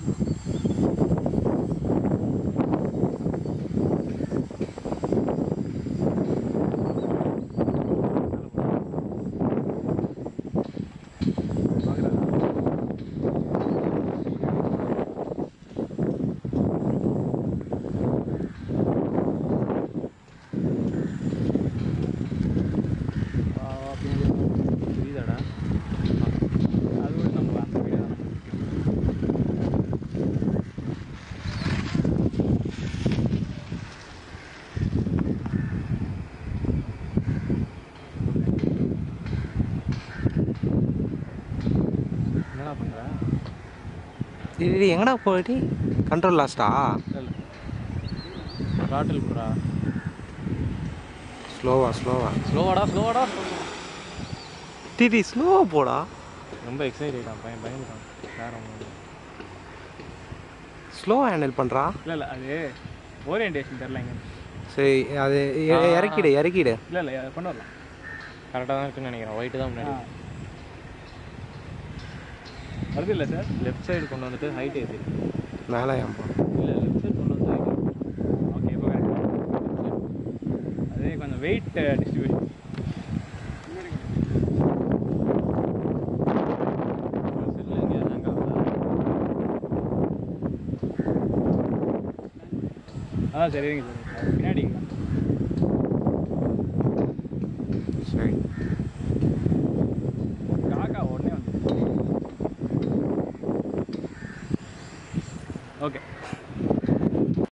புரியுதாடா அது விட நம்ம அந்த வீடியோ தான் நமக்கு என்னடா பண்ணுற இது இது எங்கடா போயிட்டு கண்ட்ரோல் லாஸ்டா ராட்டில் போடுறா ஸ்லோவா ஸ்லோவா ஸ்லோவாடா ஸ்லோவாடா டிடி ஸ்லோவா போடா ரொம்ப எக்ஸைட் ஆகிட்டான் பையன் பயந்துட்டான் வேற ஒன்றும் இல்லை ஸ்லோவா ஹேண்டில் பண்ணுறா இல்லை இல்லை அது ஓரியன்டேஷன் தெரில எங்க சரி அது இ- ஆ. இறக்கிடு இறக்கிடு இல்லை இல்லை அதை கொண்டு வரலாம் கரெக்டாக தான் இருக்குன்னு நினைக்கிறேன் ஒயிட்டு தான் முன்னாடி வருது இல்லை சார் லெஃப்ட் சைடு கொண்டு வந்துட்டு ஹைட் ஏற்றி மேலே ஏன்பா இல்லை லெஃப்ட் சைடு கொண்டு வந்து height ஏத்து. ஓகே இப்போ அதே கொஞ்சம் வெயிட் டிஸ்ட்ரிபியூஷன் செல்லு எங்கேயா hang ஆகுதா? ஆ சரிங்க சார் பின்னாடி சரி காக்கா உடனே வந்து ஓகே